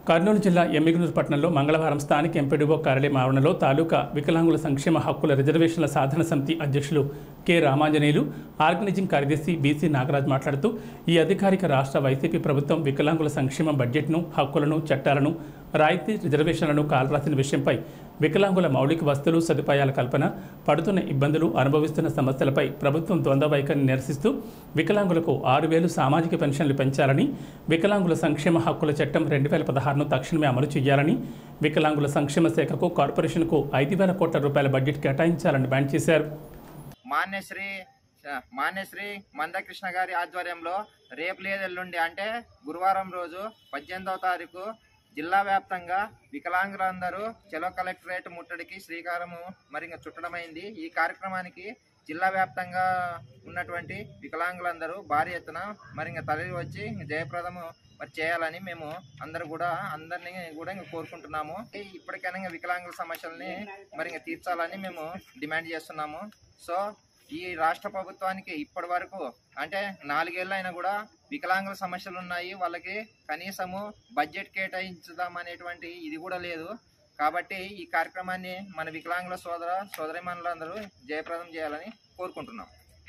కర్నూలు జిల్లా ఎమ్మిగనూరు పట్టణంలో మంగళవారం స్థానిక ఎంపీడీఓ కార్యాలయం ఆవరణలో తాలూకా వికలాంగుల సంక్షేమ హక్కుల రిజర్వేషన్ల సాధన సమితి అధ్యక్షులు కె రామాంజనేయులు ఆర్గనైజింగ్ కార్యదర్శి బీసీ నాగరాజ్ మాట్లాడుతూ ఈ అధికారిక రాష్ట్ర వైసీపీ ప్రభుత్వం వికలాంగుల సంక్షేమ బడ్జెట్ను హక్కులను చట్టాలను రాయితీ రిజర్వేషన్లను కాలరాసిన విషయంపై వికలాంగుల మౌలిక వస్తువులు సదుపాయాల కల్పన పడుతున్న ఇబ్బందులు అనుభవిస్తున్న సమస్యలపై ప్రభుత్వం ద్వంద్వ వైఖరిని నిరసిస్తూ వికలాంగులకు ఆరు వేలు సామాజిక పెన్షన్లు పెంచాలని వికలాంగుల సంక్షేమ హక్కుల చట్టం రెండు వేల పదహారును తక్షణమే అమలు చేయాలని వికలాంగుల సంక్షేమ శాఖకు కార్పొరేషన్కు ఐదు వేల కోట్ల రూపాయల బడ్జెట్ కేటాయించాలని డిమాండ్ చేశారు మాన్యశ్రీ మాన్యశ్రీ మందకృష్ణ గారి ఆధ్వర్యంలో రేపు లేదు ఎల్లుండి అంటే గురువారం రోజు పద్దెనిమిదవ తారీఖు జిల్లా వ్యాప్తంగా వికలాంగులందరూ చెలో కలెక్టరేట్ ముట్టడికి శ్రీకారము మరి ఇంకా చుట్టడమైంది ఈ కార్యక్రమానికి జిల్లా వ్యాప్తంగా ఉన్నటువంటి వికలాంగులందరూ భారీ ఎత్తున మరి ఇంకా తరలి వచ్చి ఇంక జయప్రదము మరి చేయాలని మేము అందరూ కూడా అందరినీ కూడా ఇంకా కోరుకుంటున్నాము ఇప్పటికైనా ఇంకా వికలాంగుల సమస్యల్ని మరి ఇంకా తీర్చాలని మేము డిమాండ్ చేస్తున్నాము సో ఈ రాష్ట్ర ప్రభుత్వానికి ఇప్పటి వరకు అంటే నాలుగేళ్ళు అయినా కూడా వికలాంగుల సమస్యలు ఉన్నాయి వాళ్ళకి కనీసము బడ్జెట్ కేటాయించుదాం అనేటువంటి ఇది కూడా లేదు కాబట్టి ఈ కార్యక్రమాన్ని మన వికలాంగుల సోదర సోదరిమణులందరూ జయప్రదం చేయాలని కోరుకుంటున్నాం